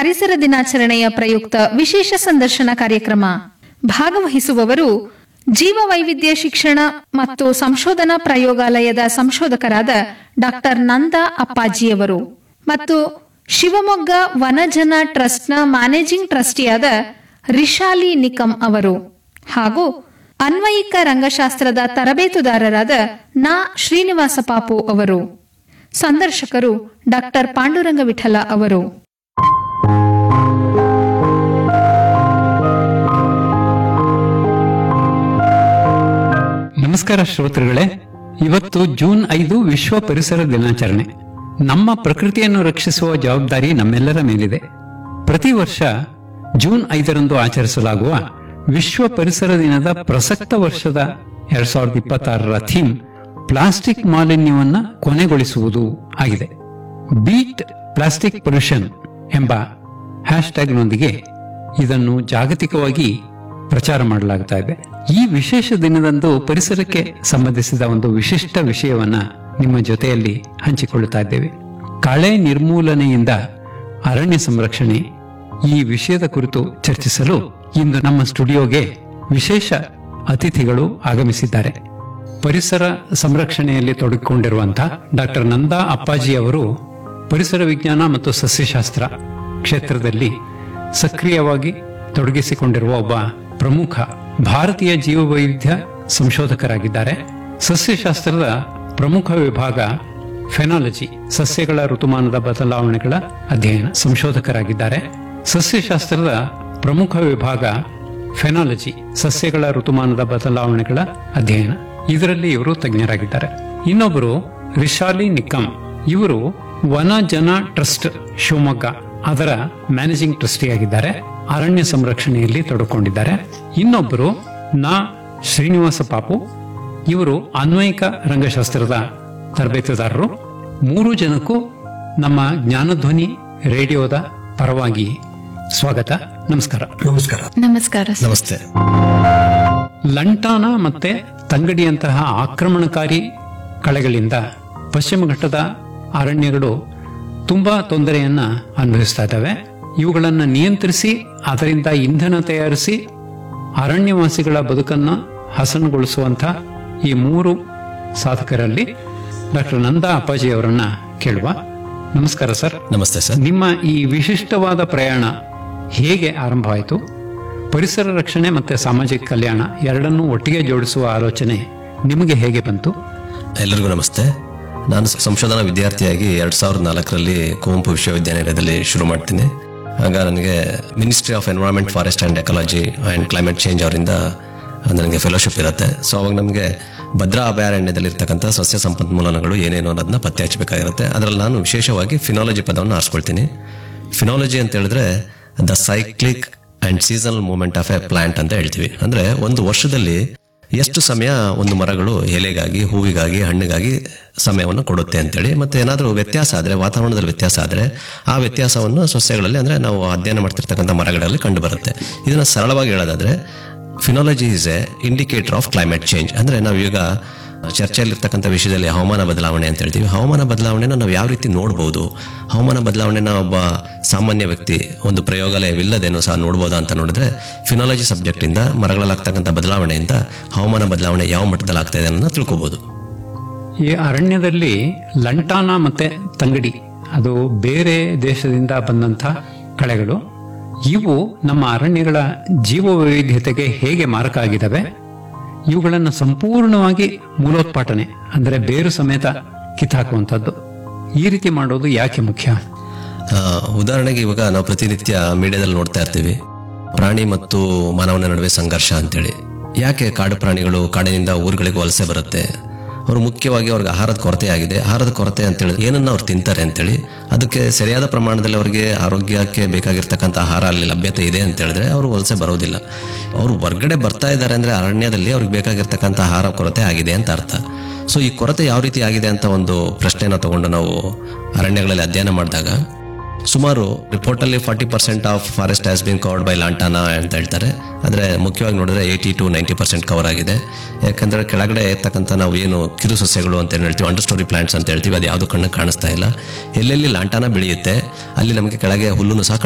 ಪರಿಸರ ದಿನಾಚರಣೆಯ ಪ್ರಯುಕ್ತ ವಿಶೇಷ ಸಂದರ್ಶನ ಕಾರ್ಯಕ್ರಮ ಭಾಗವಹಿಸುವವರು ಜೀವ ವೈವಿಧ್ಯ ಶಿಕ್ಷಣ ಮತ್ತು ಸಂಶೋಧನಾ ಪ್ರಯೋಗಾಲಯದ ಸಂಶೋಧಕರಾದ ಡಾಕ್ಟರ್ ನಂದ ಅಪ್ಪಾಜಿಯವರು ಮತ್ತು ಶಿವಮೊಗ್ಗ ವನಜನ ಟ್ರಸ್ಟ್ನ ಮ್ಯಾನೇಜಿಂಗ್ ಟ್ರಸ್ಟಿಯಾದ ರಿಶಾಲಿ ನಿಕಂ ಅವರು ಹಾಗೂ ಅನ್ವಯಿಕ ರಂಗಶಾಸ್ತ್ರದ ತರಬೇತುದಾರರಾದ ನಾ ಶ್ರೀನಿವಾಸ ಪಾಪು ಅವರು ಸಂದರ್ಶಕರು ಡಾಕ್ಟರ್ ಪಾಂಡುರಂಗ ವಿಠಲ ಅವರು ನಮಸ್ಕಾರ ಶ್ರೋತೃಗಳೇ ಇವತ್ತು ಜೂನ್ ಐದು ವಿಶ್ವ ಪರಿಸರ ದಿನಾಚರಣೆ ನಮ್ಮ ಪ್ರಕೃತಿಯನ್ನು ರಕ್ಷಿಸುವ ಜವಾಬ್ದಾರಿ ನಮ್ಮೆಲ್ಲರ ಮೇಲಿದೆ ಪ್ರತಿ ವರ್ಷ ಜೂನ್ ಐದರಂದು ಆಚರಿಸಲಾಗುವ ವಿಶ್ವ ಪರಿಸರ ದಿನದ ಪ್ರಸಕ್ತ ವರ್ಷದ ಎರಡ್ ಸಾವಿರದ ಇಪ್ಪತ್ತಾರರ ಥೀಮ್ ಪ್ಲಾಸ್ಟಿಕ್ ಮಾಲಿನ್ಯವನ್ನ ಕೊನೆಗೊಳಿಸುವುದು ಆಗಿದೆ ಬೀಟ್ ಪ್ಲಾಸ್ಟಿಕ್ ಪೊಲ್ಯೂಷನ್ ಎಂಬ ಹ್ಯಾಶ್ಟ್ಯಾಗ್ನೊಂದಿಗೆ ಇದನ್ನು ಜಾಗತಿಕವಾಗಿ ಪ್ರಚಾರ ಮಾಡಲಾಗ್ತಾ ಇದೆ ಈ ವಿಶೇಷ ದಿನದಂದು ಪರಿಸರಕ್ಕೆ ಸಂಬಂಧಿಸಿದ ಒಂದು ವಿಶಿಷ್ಟ ವಿಷಯವನ್ನ ನಿಮ್ಮ ಜೊತೆಯಲ್ಲಿ ಹಂಚಿಕೊಳ್ಳುತ್ತಾ ಇದ್ದೇವೆ ಕಳೆ ನಿರ್ಮೂಲನೆಯಿಂದ ಅರಣ್ಯ ಸಂರಕ್ಷಣೆ ಈ ವಿಷಯದ ಕುರಿತು ಚರ್ಚಿಸಲು ಇಂದು ನಮ್ಮ ಸ್ಟುಡಿಯೋಗೆ ವಿಶೇಷ ಅತಿಥಿಗಳು ಆಗಮಿಸಿದ್ದಾರೆ ಪರಿಸರ ಸಂರಕ್ಷಣೆಯಲ್ಲಿ ತೊಡಗಿಕೊಂಡಿರುವಂತಹ ಡಾಕ್ಟರ್ ನಂದಾ ಅಪ್ಪಾಜಿ ಅವರು ಪರಿಸರ ವಿಜ್ಞಾನ ಮತ್ತು ಸಸ್ಯಶಾಸ್ತ್ರ ಕ್ಷೇತ್ರದಲ್ಲಿ ಸಕ್ರಿಯವಾಗಿ ತೊಡಗಿಸಿಕೊಂಡಿರುವ ಒಬ್ಬ ಪ್ರಮುಖ ಭಾರತೀಯ ಜೀವವೈವಿಧ್ಯ ಸಂಶೋಧಕರಾಗಿದ್ದಾರೆ ಸಸ್ಯಶಾಸ್ತ್ರದ ಪ್ರಮುಖ ವಿಭಾಗ ಫೆನಾಲಜಿ ಸಸ್ಯಗಳ ಋತುಮಾನದ ಬದಲಾವಣೆಗಳ ಅಧ್ಯಯನ ಸಂಶೋಧಕರಾಗಿದ್ದಾರೆ ಸಸ್ಯಶಾಸ್ತ್ರದ ಪ್ರಮುಖ ವಿಭಾಗ ಫೆನಾಲಜಿ ಸಸ್ಯಗಳ ಋತುಮಾನದ ಬದಲಾವಣೆಗಳ ಅಧ್ಯಯನ ಇದರಲ್ಲಿ ಇವರು ತಜ್ಞರಾಗಿದ್ದಾರೆ ಇನ್ನೊಬ್ಬರು ರಿಶಾಲಿ ನಿಕಂ ಇವರು ವನ ಜನ ಟ್ರಸ್ಟ್ ಶಿವಮೊಗ್ಗ ಅದರ ಮ್ಯಾನೇಜಿಂಗ್ ಟ್ರಸ್ಟಿಯಾಗಿದ್ದಾರೆ ಅರಣ್ಯ ಸಂರಕ್ಷಣೆಯಲ್ಲಿ ತೊಡಕೊಂಡಿದ್ದಾರೆ ಇನ್ನೊಬ್ಬರು ನಾ ಶ್ರೀನಿವಾಸ ಪಾಪು ಇವರು ಅನ್ವಯಿಕ ರಂಗಶಾಸ್ತ್ರದ ತರಬೇತುದಾರರು ಮೂರು ಜನಕ್ಕೂ ನಮ್ಮ ಜ್ಞಾನಧ್ವನಿ ರೇಡಿಯೋದ ಪರವಾಗಿ ಸ್ವಾಗತ ನಮಸ್ಕಾರ ನಮಸ್ಕಾರ ನಮಸ್ಕಾರ ನಮಸ್ತೆ ಲಂಟಾನ ಮತ್ತೆ ತಂಗಡಿಯಂತಹ ಆಕ್ರಮಣಕಾರಿ ಕಳೆಗಳಿಂದ ಪಶ್ಚಿಮ ಘಟ್ಟದ ಅರಣ್ಯಗಳು ತುಂಬಾ ತೊಂದರೆಯನ್ನ ಅನುಭವಿಸ್ತಾ ಇದ್ದಾವೆ ಇವುಗಳನ್ನು ನಿಯಂತ್ರಿಸಿ ಅದರಿಂದ ಇಂಧನ ತಯಾರಿಸಿ ಅರಣ್ಯವಾಸಿಗಳ ಬದುಕನ್ನ ಹಸನುಗೊಳಿಸುವಂತ ಈ ಮೂರು ಸಾಧಕರಲ್ಲಿ ಡಾಕ್ಟರ್ ನಂದಾ ಅಪ್ಪಾಜಿ ಅವರನ್ನ ಕೇಳುವ ನಮಸ್ಕಾರ ಸರ್ ನಮಸ್ತೆ ಸರ್ ನಿಮ್ಮ ಈ ವಿಶಿಷ್ಟವಾದ ಪ್ರಯಾಣ ಹೇಗೆ ಆರಂಭವಾಯಿತು ಪರಿಸರ ರಕ್ಷಣೆ ಮತ್ತೆ ಸಾಮಾಜಿಕ ಕಲ್ಯಾಣ ಎರಡನ್ನೂ ಒಟ್ಟಿಗೆ ಜೋಡಿಸುವ ಆಲೋಚನೆ ನಿಮಗೆ ಹೇಗೆ ಬಂತು ಎಲ್ಲರಿಗೂ ನಮಸ್ತೆ ನಾನು ಸ- ಸಂಶೋಧನಾ ವಿದ್ಯಾರ್ಥಿಯಾಗಿ ಎರಡ್ ಸಾವಿರದ ನಾಲ್ಕರಲ್ಲಿ ಕುವೆಂಪು ವಿಶ್ವವಿದ್ಯಾನಿಲಯದಲ್ಲಿ ಶುರು ಮಾಡ್ತೀನಿ ಆಗ ನನಗೆ ministry of environment forest and ecology and climate change ಅವರಿಂದ ನನಗೆ ಫೆಲೋಶಿಪ್ ಇರುತ್ತೆ ಸೊ ಅವಾಗ ನಮಗೆ ಭದ್ರಾ ಅಭಯಾರಣ್ಯದಲ್ಲಿ ಇರ್ತಕ್ಕಂಥ ಸಸ್ಯ ಸಂಪನ್ಮೂಲಗಳು ಏನೇನು ಅನ್ನೋದನ್ನ ಪತ್ತೆ ಹಚ್ಚಬೇಕಾಗಿರುತ್ತೆ ಅದರಲ್ಲಿ ನಾನು ವಿಶೇಷವಾಗಿ ಫಿನಾಲಜಿ ಪದವನ್ನು ಆರಿಸ್ಕೊಳ್ತೀನಿ ಫಿನಾಲಜಿ ಅಂತ ಹೇಳಿದ್ರೆ the cyclic and seasonal movement of a plant ಅಂತ ಹೇಳ್ತೀವಿ ಅಂದ್ರೆ ಒಂದು ವರ್ಷದಲ್ಲಿ ಎಷ್ಟು ಸಮಯ ಒಂದು ಮರಗಳು ಎಲೆಗಾಗಿ ಹೂವಿಗಾಗಿ ಹಣ್ಣಿಗಾಗಿ ಸಮಯವನ್ನು ಕೊಡುತ್ತೆ ಅಂತೇಳಿ ಮತ್ತೆ ಏನಾದರೂ ವ್ಯತ್ಯಾಸ ಆದರೆ ವಾತಾವರಣದಲ್ಲಿ ವ್ಯತ್ಯಾಸ ಆದರೆ ಆ ವ್ಯತ್ಯಾಸವನ್ನು ಸಸ್ಯಗಳಲ್ಲಿ ಅಂದ್ರೆ ನಾವು ಅಧ್ಯಯನ ಮಾಡ್ತಿರ್ತಕ್ಕಂಥ ಮರಗಳಲ್ಲಿ ಕಂಡು ಬರುತ್ತೆ ಇದನ್ನ ಸರಳವಾಗಿ ಹೇಳೋದಾದ್ರೆ phenology is a indicator of climate change ಅಂದ್ರೆ ನಾವು ಈಗ ಚರ್ಚೆಯಲ್ಲಿರ್ತಕ್ಕಂಥ ವಿಷಯದಲ್ಲಿ ಹವಾಮಾನ ಬದಲಾವಣೆ ಅಂತ ಹೇಳ್ತೀವಿ ಹವಾಮಾನ ಬದಲಾವಣೆನ ನಾವು ಯಾವ ರೀತಿ ನೋಡ್ಬೋದು ಹವಾಮಾನ ಬದಲಾವಣೆನ ಒಬ್ಬ ಸಾಮಾನ್ಯ ವ್ಯಕ್ತಿ ಒಂದು ಪ್ರಯೋಗಾಲಯವಿಲ್ಲದೇನೋ ಸಹ ನೋಡ್ಬೋದಾ ಅಂತ ನೋಡಿದ್ರೆ ಫಿನಾಲಜಿ ಸಬ್ಜೆಕ್ಟ್ ಇಂದ ಮರಗಳಲ್ಲಾಗ್ತಕ್ಕಂಥ ಬದಲಾವಣೆಯಿಂದ ಹವಾಮಾನ ಬದಲಾವಣೆ ಯಾವ ಮಟ್ಟದಲ್ಲಿ ಆಗ್ತಾ ಇದೆ ಅನ್ನೋದನ್ನ ತಿಳ್ಕೊಬಹುದು ಈ ಅರಣ್ಯದಲ್ಲಿ ಲಂಟಾನ ಮತ್ತೆ ತಂಗಡಿ ಅದು ಬೇರೆ ದೇಶದಿಂದ ಬಂದಂಥ ಕಳೆಗಳು ಇವು ನಮ್ಮ ಅರಣ್ಯಗಳ ಜೀವ ವೈವಿಧ್ಯತೆಗೆ ಹೇಗೆ ಮಾರಕ ಆಗಿದ್ದಾವೆ ಇವುಗಳನ್ನು ಸಂಪೂರ್ಣವಾಗಿ ಮೂಲೋತ್ಪಾಟನೆ ಅಂದರೆ ಬೇರು ಸಮೇತ ಕಿತ್ತಾಕುವಂಥದ್ದು ಈ ರೀತಿ ಮಾಡೋದು ಯಾಕೆ ಮುಖ್ಯ ಆ, ಉದಾಹರಣೆಗೆ ಇವಾಗ ನಾವು ಪ್ರತಿನಿತ್ಯ ಮೀಡಿಯಾದಲ್ಲಿ ನೋಡ್ತಾ ಇರ್ತೀವಿ ಪ್ರಾಣಿ ಮತ್ತು ಮಾನವನ ನಡುವೆ ಸಂಘರ್ಷ ಅಂತೇಳಿ ಯಾಕೆ ಕಾಡು ಪ್ರಾಣಿಗಳು ಕಾಡಿನಿಂದ ಊರುಗಳಿಗೆ ವಲಸೆ ಬರುತ್ತೆ ಅವರು ಮುಖ್ಯವಾಗಿ ಅವ್ರಿಗೆ ಆಹಾರದ ಕೊರತೆ ಆಗಿದೆ ಆಹಾರದ ಕೊರತೆ ಅಂತೇಳಿ ಏನನ್ನ ಅವ್ರು ತಿಂತಾರೆ ಅಂತೇಳಿ ಅದಕ್ಕೆ ಸರಿಯಾದ ಪ್ರಮಾಣದಲ್ಲಿ ಅವರಿಗೆ ಆರೋಗ್ಯಕ್ಕೆ ಬೇಕಾಗಿರ್ತಕ್ಕಂಥ ಆಹಾರ ಅಲ್ಲಿ ಲಭ್ಯತೆ ಇದೆ ಅಂತ ಹೇಳಿದ್ರೆ ಅವರು ವಲಸೆ ಬರೋದಿಲ್ಲ ಅವರು ಹೊರ್ಗಡೆ ಬರ್ತಾ ಇದ್ದಾರೆ ಅಂದ್ರೆ ಅರಣ್ಯದಲ್ಲಿ ಅವ್ರಿಗೆ ಬೇಕಾಗಿರ್ತಕ್ಕಂಥ ಆಹಾರ ಕೊರತೆ ಆಗಿದೆ ಅಂತ ಅರ್ಥ ಸೊ ಈ ಕೊರತೆ ಯಾವ ರೀತಿ ಆಗಿದೆ ಅಂತ ಒಂದು ಪ್ರಶ್ನೆನ ತಗೊಂಡು ನಾವು ಅರಣ್ಯಗಳಲ್ಲಿ ಅಧ್ಯಯನ ಮಾಡಿದಾಗ ಸುಮಾರು ರಿಪೋರ್ಟ್ ಅಲ್ಲಿ forty percent of forest has been covered by lantana ಅಂತ ಹೇಳ್ತಾರೆ ಆದರೆ ಮುಖ್ಯವಾಗಿ ನೋಡಿದ್ರೆ eighty to ninety percent cover ಆಗಿದೆ ಯಾಕಂದ್ರೆ ಕೆಳಗಡೆ ಇರ್ತಕ್ಕಂಥ ನಾವು ಏನು ಕಿರು ಸಸ್ಯಗಳು ಅಂತ ಏನ್ ಹೇಳ್ತೀವಿ ಅಂಡರ್ ಸ್ಟೋರಿ ಪ್ಲಾಂಟ್ಸ್ ಅಂತ ಹೇಳ್ತೀವಿ ಅದು ಯಾವುದು ಕಣ್ಣಿಗೆ ಕಾಣಿಸ್ತಾ ಇಲ್ಲ ಎಲ್ಲೆಲ್ಲಿ ಲಾಂಟಾನ ಬೆಳೆಯುತ್ತೆ ಅಲ್ಲಿ ನಮಗೆ ಕೆಳಗೆ ಹುಲ್ಲುನು ಸಹ